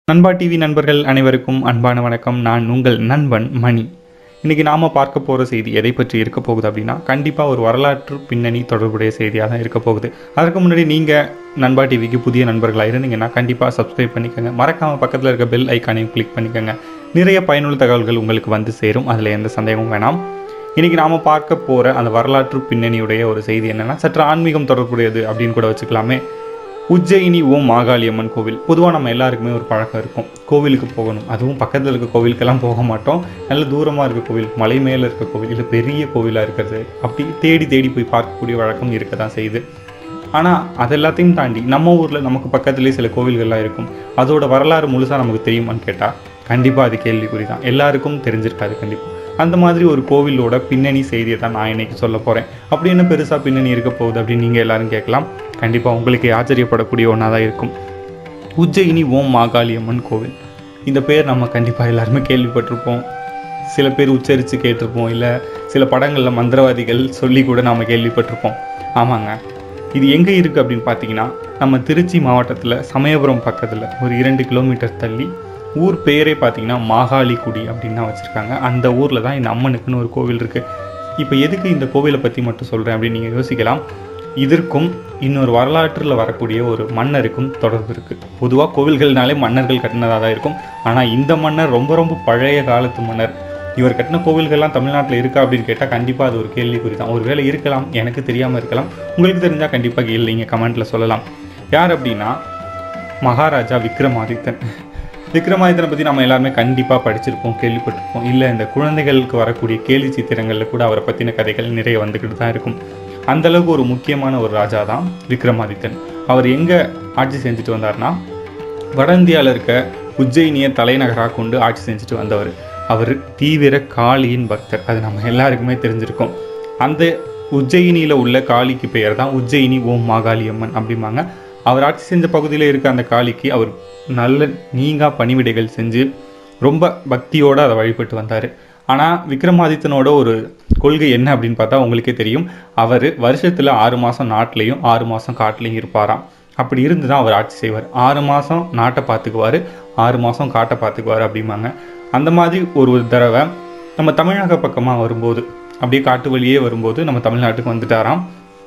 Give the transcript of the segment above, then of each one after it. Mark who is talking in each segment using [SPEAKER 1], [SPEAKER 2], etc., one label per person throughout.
[SPEAKER 1] நண்பா டிவி நண்பர்கள் அனைவருக்கும் அன்பான வணக்கம் நான் உங்கள் நண்பன் மணி இன்னைக்கு நாம பார்க்க போகிற செய்தி எதை பற்றி இருக்க போகுது அப்படின்னா கண்டிப்பாக ஒரு வரலாற்று பின்னணி தொடர்புடைய செய்தியாக தான் இருக்க போகுது அதற்கு முன்னாடி நீங்கள் நண்பா டிவிக்கு புதிய நண்பர்களாக இருந்தீங்கன்னா கண்டிப்பாக சப்ஸ்கிரைப் பண்ணிக்கோங்க மறக்காமல் பக்கத்தில் இருக்க பெல் ஐக்கானையும் கிளிக் பண்ணிக்கோங்க நிறைய பயனுள்ள தகவல்கள் உங்களுக்கு வந்து சேரும் அதில் எந்த சந்தேகமும் வேணாம் இன்னைக்கு நாம பார்க்க போகிற அந்த வரலாற்று பின்னணியுடைய ஒரு செய்தி என்னன்னா சற்று ஆன்மீகம் தொடர்புடையது அப்படின்னு கூட வச்சுக்கலாமே உஜ்ஜயினி ஓம் மாகாளியம்மன் கோவில் பொதுவாக நம்ம எல்லாருக்குமே ஒரு பழக்கம் இருக்கும் கோவிலுக்கு போகணும் அதுவும் பக்கத்தில் இருக்க கோவிலுக்கெல்லாம் போக மாட்டோம் நல்ல தூரமாக இருக்க கோவில் மலை மேலே இருக்க கோவில் இல்லை பெரிய கோவிலாக இருக்கிறது அப்படி தேடி தேடி போய் பார்க்கக்கூடிய வழக்கம் இருக்க தான் செய்யுது ஆனால் அது எல்லாத்தையும் தாண்டி நம்ம ஊரில் நமக்கு பக்கத்துலேயே சில கோவில்கள்லாம் இருக்கும் அதோட வரலாறு முழுசாக நமக்கு தெரியுமான்னு கேட்டால் கண்டிப்பாக அது கேள்விக்குறி தான் எல்லாருக்கும் தெரிஞ்சிருக்காது கண்டிப்பாக அந்த மாதிரி ஒரு கோவிலோட பின்னணி செய்தியை தான் நான் இன்னைக்கு சொல்ல போகிறேன் அப்படி என்ன பெருசாக பின்னணி இருக்க போகுது அப்படின்னு நீங்கள் எல்லாரும் கேட்கலாம் கண்டிப்பாக உங்களுக்கு ஆச்சரியப்படக்கூடிய ஒன்றா தான் இருக்கும் உஜ்ஜயினி ஓம் மாகாளியம்மன் கோவில் இந்த பேர் நம்ம கண்டிப்பாக எல்லாருமே கேள்விப்பட்டிருப்போம் சில பேர் உச்சரித்து கேட்டிருப்போம் இல்லை சில படங்களில் மந்திரவாதிகள் சொல்லி கூட நாம் கேள்விப்பட்டிருப்போம் ஆமாங்க இது எங்கே இருக்குது அப்படின்னு பார்த்தீங்கன்னா நம்ம திருச்சி மாவட்டத்தில் சமயபுரம் பக்கத்தில் ஒரு இரண்டு கிலோமீட்டர் தள்ளி ஊர் பேரே பார்த்தீங்கன்னா மாகாளிக்குடி அப்படின்னு தான் வச்சுருக்காங்க அந்த ஊரில் தான் இந்த அம்மனுக்குன்னு ஒரு கோவில் இருக்குது இப்போ எதுக்கு இந்த கோவிலை பற்றி மட்டும் சொல்கிறேன் அப்படின்னு நீங்கள் யோசிக்கலாம் இதற்கும் இன்னொரு வரலாற்றில் வரக்கூடிய ஒரு மன்னருக்கும் தொடர்பு இருக்குது பொதுவாக கோவில்கள்னாலே மன்னர்கள் கட்டினதாக தான் இருக்கும் ஆனால் இந்த மன்னர் ரொம்ப ரொம்ப பழைய காலத்து மன்னர் இவர் கட்டின கோவில்கள்லாம் தமிழ்நாட்டில் இருக்கா அப்படின்னு கேட்டால் கண்டிப்பாக அது ஒரு கேள்விக்குறி தான் ஒருவேளை இருக்கலாம் எனக்கு தெரியாமல் இருக்கலாம் உங்களுக்கு தெரிஞ்சால் கண்டிப்பாக இல்லை நீங்கள் கமெண்ட்டில் சொல்லலாம் யார் அப்படின்னா மகாராஜா விக்ரமாதித்தன் விக்ரமாதித்தனை பற்றி நம்ம எல்லாருமே கண்டிப்பாக படிச்சிருப்போம் கேள்விப்பட்டிருப்போம் இல்லை இந்த குழந்தைகளுக்கு வரக்கூடிய கேலி சித்திரங்களில் கூட அவரை பற்றின கதைகள் நிறைய வந்துக்கிட்டு தான் இருக்கும் அந்த அளவுக்கு ஒரு முக்கியமான ஒரு ராஜா தான் விக்ரமாதித்தன் அவர் எங்கே ஆட்சி செஞ்சுட்டு வந்தார்னா வட இந்தியாவில் இருக்க உஜ்ஜயினியை தலைநகராக கொண்டு ஆட்சி செஞ்சுட்டு வந்தவர் அவர் தீவிர காளியின் பக்தர் அது நம்ம எல்லாருக்குமே தெரிஞ்சிருக்கும் அந்த உஜ்ஜயினியில் உள்ள காளிக்கு பெயர் தான் உஜ்ஜயினி ஓம் மாகாளியம்மன் அப்படிம்பாங்க அவர் ஆட்சி செஞ்ச பகுதியில் இருக்க அந்த காளிக்கு அவர் நல்ல நீங்கா பணிவிடைகள் செஞ்சு ரொம்ப பக்தியோடு அதை வழிபட்டு வந்தார் ஆனால் விக்ரமாதித்தனோட ஒரு கொள்கை என்ன அப்படின்னு பார்த்தா உங்களுக்கே தெரியும் அவர் வருஷத்தில் ஆறு மாதம் நாட்டிலையும் ஆறு மாதம் காட்டிலையும் இருப்பாராம் அப்படி இருந்து தான் அவர் ஆட்சி செய்வார் ஆறு மாதம் நாட்டை பார்த்துக்குவார் ஆறு மாதம் காட்டை பார்த்துக்குவார் அப்படிம்பாங்க அந்த மாதிரி ஒரு ஒரு தடவை நம்ம தமிழக பக்கமாக வரும்போது அப்படியே காட்டு வழியே வரும்போது நம்ம தமிழ்நாட்டுக்கு வந்துட்டாராம்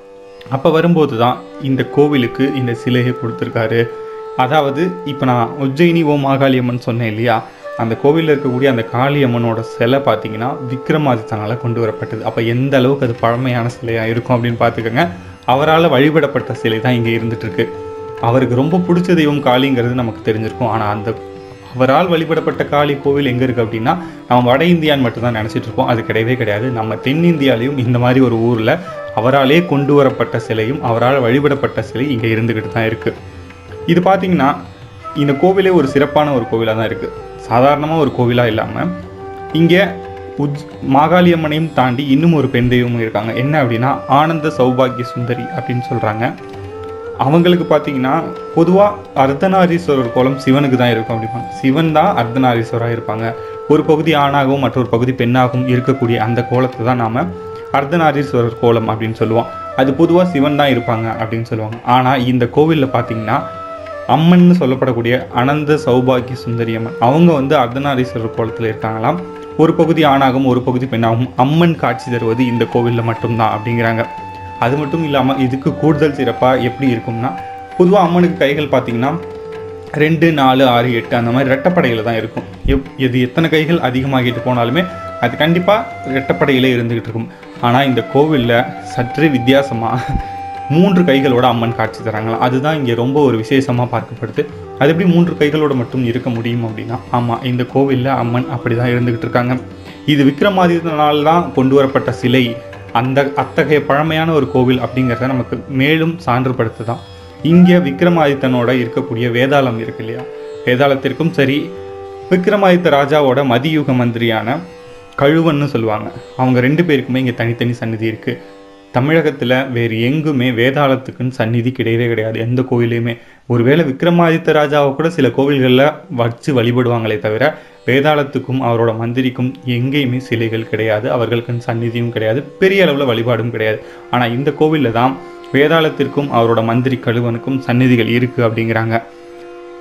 [SPEAKER 1] அப்போ வரும்போது தான் இந்த கோவிலுக்கு இந்த சிலையை கொடுத்துருக்காரு அதாவது இப்போ நான் உஜ்ஜயினி ஓ மாகாளியம்மன் சொன்னேன் இல்லையா அந்த கோவிலில் இருக்கக்கூடிய அந்த காளியம்மனோட சிலை பார்த்தீங்கன்னா விக்ரமாதித்தனால் கொண்டு வரப்பட்டது அப்போ எந்த அளவுக்கு அது பழமையான சிலையாக இருக்கும் அப்படின்னு பார்த்துக்கோங்க அவரால் வழிபடப்பட்ட சிலை தான் இங்கே இருந்துகிட்ருக்கு அவருக்கு ரொம்ப பிடிச்ச தெய்வம் காளிங்கிறது நமக்கு தெரிஞ்சிருக்கும் ஆனால் அந்த அவரால் வழிபடப்பட்ட காளி கோவில் எங்கே இருக்குது அப்படின்னா நம்ம வட இந்தியான்னு மட்டும்தான் நினச்சிட்டு இருக்கோம் அது கிடையவே கிடையாது நம்ம தென்னிந்தியாலையும் இந்த மாதிரி ஒரு ஊரில் அவராலே கொண்டு வரப்பட்ட சிலையும் அவரால் வழிபடப்பட்ட சிலை இங்கே இருந்துக்கிட்டு தான் இருக்குது இது பார்த்தீங்கன்னா இந்த கோவிலே ஒரு சிறப்பான ஒரு கோவிலாக தான் இருக்குது சாதாரணமாக ஒரு கோவிலாக இல்லாமல் இங்கே உஜ் மாகாளியம்மனையும் தாண்டி இன்னும் ஒரு பெண் தெய்வமும் இருக்காங்க என்ன அப்படின்னா ஆனந்த சௌபாகிய சுந்தரி அப்படின்னு சொல்கிறாங்க அவங்களுக்கு பார்த்தீங்கன்னா பொதுவாக அர்த்தநாரீஸ்வரர் கோலம் சிவனுக்கு தான் இருக்கும் அப்படிம்பாங்க சிவன் தான் அர்த்தநாரீஸ்வராக இருப்பாங்க ஒரு பகுதி ஆணாகவும் மற்றொரு பகுதி பெண்ணாகவும் இருக்கக்கூடிய அந்த கோலத்தை தான் நாம் அர்த்தநாரீஸ்வரர் கோலம் அப்படின்னு சொல்லுவோம் அது பொதுவாக சிவன் தான் இருப்பாங்க அப்படின்னு சொல்லுவாங்க ஆனால் இந்த கோவிலில் பார்த்தீங்கன்னா அம்மன்னு சொல்லப்படக்கூடிய அனந்த சௌபாகிய சுந்தரி அம்மன் அவங்க வந்து அர்த்தநாரீஸ்வரர் கோலத்தில் இருக்காங்களாம் ஒரு பகுதி ஆணாகவும் ஒரு பகுதி பெண்ணாகவும் அம்மன் காட்சி தருவது இந்த கோவிலில் மட்டும்தான் அப்படிங்கிறாங்க அது மட்டும் இல்லாமல் இதுக்கு கூடுதல் சிறப்பாக எப்படி இருக்கும்னா பொதுவாக அம்மனுக்கு கைகள் பார்த்தீங்கன்னா ரெண்டு நாலு ஆறு எட்டு அந்த மாதிரி ரெட்டப்படையில் தான் இருக்கும் எப் எது எத்தனை கைகள் அதிகமாகிட்டு போனாலுமே அது கண்டிப்பாக ரெட்டப்படையிலே இருந்துக்கிட்டு இருக்கும் ஆனால் இந்த கோவிலில் சற்று வித்தியாசமாக மூன்று கைகளோட அம்மன் காட்சி தராங்களாம் அதுதான் இங்கே ரொம்ப ஒரு விசேஷமாக பார்க்கப்படுது அது எப்படி மூன்று கைகளோட மட்டும் இருக்க முடியும் அப்படின்னா ஆமாம் இந்த கோவிலில் அம்மன் அப்படி தான் இருந்துக்கிட்டு இருக்காங்க இது விக்ரமாதித்தனால் தான் கொண்டு வரப்பட்ட சிலை அந்த அத்தகைய பழமையான ஒரு கோவில் அப்படிங்கிறத நமக்கு மேலும் சான்றுபடுத்துதான் இங்கே விக்ரமாதித்தனோட இருக்கக்கூடிய வேதாளம் இருக்கு இல்லையா வேதாளத்திற்கும் சரி விக்ரமாதித்த ராஜாவோட மதியுக மந்திரியான கழுவன்னு சொல்லுவாங்க அவங்க ரெண்டு பேருக்குமே இங்கே தனித்தனி சந்நிதி இருக்குது தமிழகத்தில் வேறு எங்குமே வேதாளத்துக்குன்னு சந்நிதி கிடையவே கிடையாது எந்த கோயிலையுமே ஒருவேளை விக்ரமாதித்த ராஜாவை கூட சில கோவில்களில் வச்சு வழிபடுவாங்களே தவிர வேதாளத்துக்கும் அவரோட மந்திரிக்கும் எங்கேயுமே சிலைகள் கிடையாது அவர்களுக்குன்னு சந்நிதியும் கிடையாது பெரிய அளவில் வழிபாடும் கிடையாது ஆனால் இந்த கோவிலில் தான் வேதாளத்திற்கும் அவரோட மந்திரி கழுவனுக்கும் சந்நிதிகள் இருக்குது அப்படிங்கிறாங்க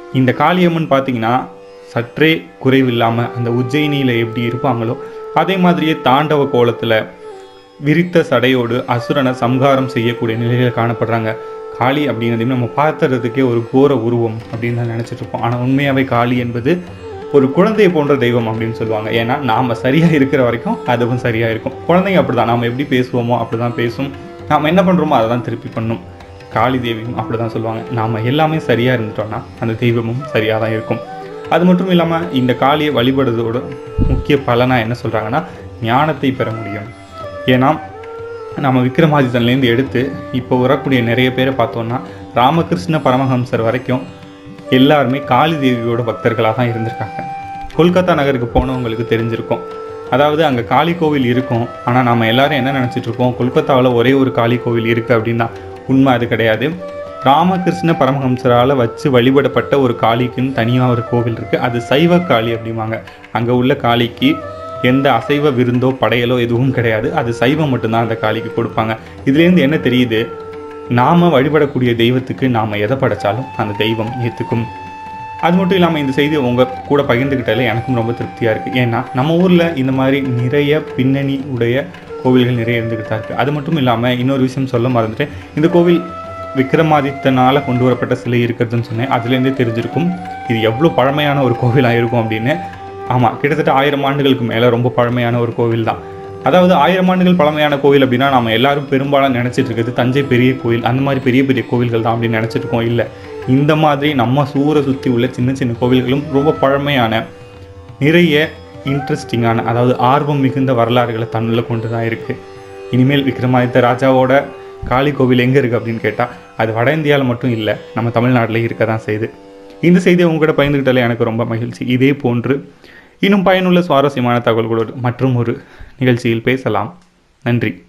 [SPEAKER 1] இந்த காளியம்மன் பார்த்தீங்கன்னா சற்றே குறைவில்லாமல் அந்த உஜ்ஜயினியில் எப்படி இருப்பாங்களோ அதே மாதிரியே தாண்டவ கோலத்தில் விரித்த சடையோடு அசுரனை சம்ஹாரம் செய்யக்கூடிய நிலையில் காணப்படுறாங்க காளி அப்படிங்கிறதையும் நம்ம பார்த்துறதுக்கே ஒரு கோர உருவம் அப்படின்னு தான் நினச்சிட்டு இருப்போம் ஆனால் உண்மையாகவே காளி என்பது ஒரு குழந்தையை போன்ற தெய்வம் அப்படின்னு சொல்லுவாங்க ஏன்னா நாம் சரியாக இருக்கிற வரைக்கும் அதுவும் சரியாக இருக்கும் குழந்தைங்க அப்படி தான் நாம் எப்படி பேசுவோமோ அப்படி தான் பேசும் நாம் என்ன பண்ணுறோமோ அதை தான் திருப்பி பண்ணும் காளி தேவியும் அப்படி தான் சொல்லுவாங்க நாம் எல்லாமே சரியாக இருந்துட்டோம்னா அந்த தெய்வமும் சரியாக தான் இருக்கும் அது மட்டும் இல்லாமல் இந்த காளியை வழிபடுறதோட முக்கிய பலனாக என்ன சொல்கிறாங்கன்னா ஞானத்தை பெற முடியும் ஏன்னா நம்ம விக்ரமாதித்தன்லேருந்து எடுத்து இப்போ வரக்கூடிய நிறைய பேரை பார்த்தோம்னா ராமகிருஷ்ண பரமஹம்சர் வரைக்கும் எல்லாருமே காளி தேவியோட பக்தர்களாக தான் இருந்திருக்காங்க கொல்கத்தா நகருக்கு போனவங்களுக்கு தெரிஞ்சிருக்கும் அதாவது அங்கே காளி கோவில் இருக்கும் ஆனால் நம்ம எல்லாரும் என்ன நினச்சிட்டு இருக்கோம் கொல்கத்தாவில் ஒரே ஒரு காளி கோவில் இருக்குது அப்படின்னா உண்மை அது கிடையாது ராமகிருஷ்ண பரமஹம்சரால் வச்சு வழிபடப்பட்ட ஒரு காளிக்குன்னு தனியாக ஒரு கோவில் இருக்குது அது சைவ காளி அப்படிம்பாங்க அங்கே உள்ள காளிக்கு எந்த அசைவ விருந்தோ படையலோ எதுவும் கிடையாது அது சைவம் மட்டும்தான் அந்த காளிக்கு கொடுப்பாங்க இதுலேருந்து என்ன தெரியுது நாம் வழிபடக்கூடிய தெய்வத்துக்கு நாம் எதை படைச்சாலும் அந்த தெய்வம் ஏற்றுக்கும் அது மட்டும் இல்லாமல் இந்த செய்தி உங்கள் கூட பகிர்ந்துக்கிட்டாலே எனக்கும் ரொம்ப திருப்தியாக இருக்குது ஏன்னா நம்ம ஊரில் இந்த மாதிரி நிறைய பின்னணி உடைய கோவில்கள் நிறைய இருந்துக்கிட்டு தான் இருக்குது அது மட்டும் இல்லாமல் இன்னொரு விஷயம் சொல்ல மறந்துட்டேன் இந்த கோவில் விக்ரமாதித்தனால் கொண்டு வரப்பட்ட சிலை இருக்கிறதுன்னு சொன்னேன் அதுலேருந்தே தெரிஞ்சிருக்கும் இது எவ்வளோ பழமையான ஒரு கோவிலாக இருக்கும் அப்படின்னு ஆமாம் கிட்டத்தட்ட ஆயிரம் ஆண்டுகளுக்கு மேலே ரொம்ப பழமையான ஒரு கோவில் தான் அதாவது ஆயிரம் ஆண்டுகள் பழமையான கோவில் அப்படின்னா நம்ம எல்லாரும் பெரும்பாலும் நினச்சிட்டு இருக்கிறது தஞ்சை பெரிய கோவில் அந்த மாதிரி பெரிய பெரிய கோவில்கள் தான் அப்படின்னு நினச்சிட்டு இருக்கோம் இல்லை இந்த மாதிரி நம்ம சூரை சுற்றி உள்ள சின்ன சின்ன கோவில்களும் ரொம்ப பழமையான நிறைய இன்ட்ரெஸ்டிங்கான அதாவது ஆர்வம் மிகுந்த வரலாறுகளை தன்னில் கொண்டு தான் இருக்குது இனிமேல் விக்ரமாதித்த ராஜாவோட காளி கோவில் எங்கே இருக்குது அப்படின்னு கேட்டால் அது வட இந்தியாவில் மட்டும் இல்லை நம்ம தமிழ்நாட்டில் இருக்க தான் செய்யுது இந்த செய்தியை உங்ககிட்ட பயந்துக்கிட்டாலே எனக்கு ரொம்ப மகிழ்ச்சி இதே போன்று இன்னும் பயனுள்ள சுவாரஸ்யமான தகவல்களோடு மற்றும் ஒரு நிகழ்ச்சியில் பேசலாம் நன்றி